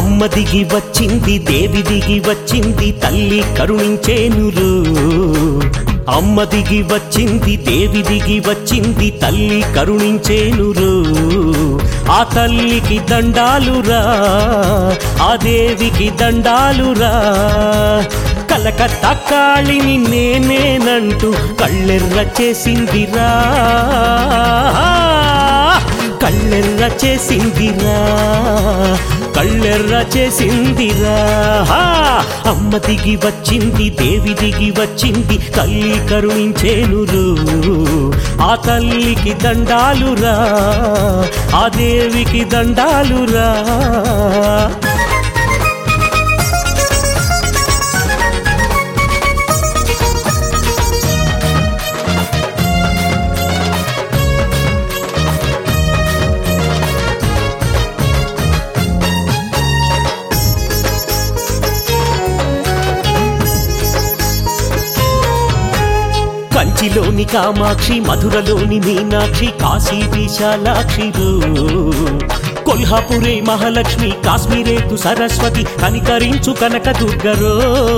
అమ్మ దిగి వచ్చింది దేవి దిగి వచ్చింది తల్లి కరుణించేనురు అమ్మ దిగి వచ్చింది దేవి దిగి వచ్చింది తల్లి కరుణించేనురు ఆ తల్లికి దండాలురా ఆ దేవికి దండాలురా కలకత్తా కాళిని నేనేనంటూ కళ్ళెర్ర చేసిందిరా కళ్ళెర్ర చేసిందిరా కళ్ళెర్ర చేసిందిరా హా! అమ్మ దిగి వచ్చింది దేవి దిగి వచ్చింది తల్లి కరుణించేనురు ఆ తల్లికి దండాలురా ఆ దేవికి దండాలురా కంచిలోని కామాక్షి మధురలోని మీనాక్షి కాశీ విశాలాక్షిరు కొల్హాపురే మహాలక్ష్మి కాశ్మీరేతు సరస్వతి కనికరించు కనక దుర్గరో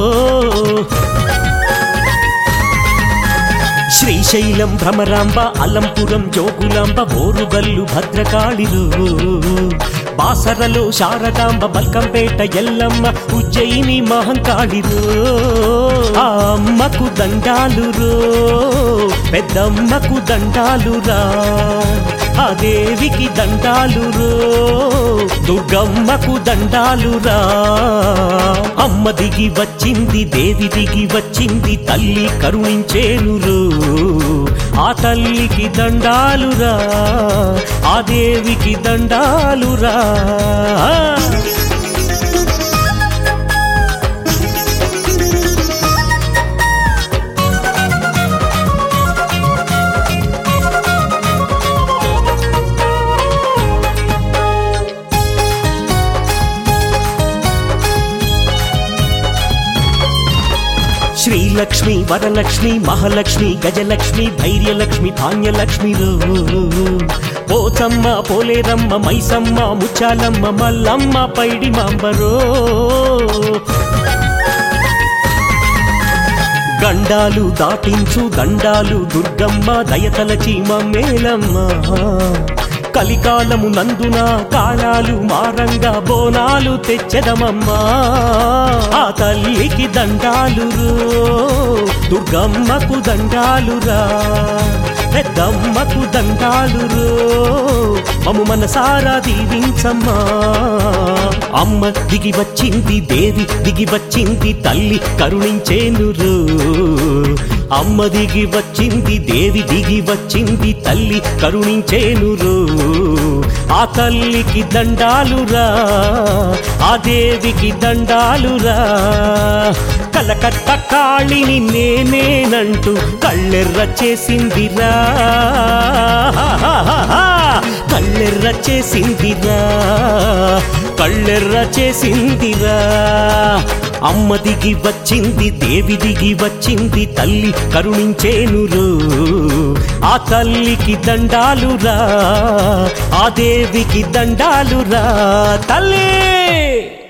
శ్రీశైలం భ్రమరాంబ అలంపురం జోగులాంబ ఓరుగల్లు భద్రకాళిలు బాసరలో శారదాంబ బల్కంపేట ఎల్లమ్మ ఉజ్జయిని మహంకాళిరు ఆ అమ్మకు దండాలురో పెద్దమ్మకు దండాలురా ఆ దేవికి దండాలురో దుర్గమ్మకు దండాలురా అమ్మ దిగి వచ్చింది దేవి దిగి వచ్చింది తల్లి కరుణించేనురు ఆ తల్లికి దండాలురా ఆ దేవికి దండాలురా శ్రీలక్ష్మి వరలక్ష్మి మహాలక్ష్మి గజలక్ష్మి ధైర్యలక్ష్మి ధాన్యలక్ష్మి పోచమ్మ పోలేరమ్మ మైసమ్మ ముచ్చాలమ్మ మల్లమ్మ పైడి మాంబరో గండాలు దాటించు దండాలు దుర్గమ్మ దయతలచి మమ్మేలమ్మ కలికాలము నందున కాళాలు మారంగా బోనాలు తెచ్చదమమ్మా ఆ తల్లికి దండాలురో దుర్గమ్మకు దండాలురా పెద్దమ్మకు దండాలురో మము మనసారా దీవించమ్మా అమ్మ దిగి వచ్చింది దేవి దిగి వచ్చింది తల్లి కరుణించేనురు అమ్మ దిగి వచ్చింది దేవి దిగి వచ్చింది తల్లి కరుణించేనురు ఆ తల్లికి దండాలురా ఆ దేవికి దండాలురా కలకత్త కాళిని నేనేనంటూ కళ్ళెర్ర చేసిందిరా కళ్ళెర్ర చేసిందిరా కళ్ళెర్ర చేసిందిరా అమ్మ దిగి వచ్చింది దేవి దిగి వచ్చింది తల్లి కరుణించేనురు ఆ తల్లికి దండాలురా ఆ దేవికి దండాలురా తల్లి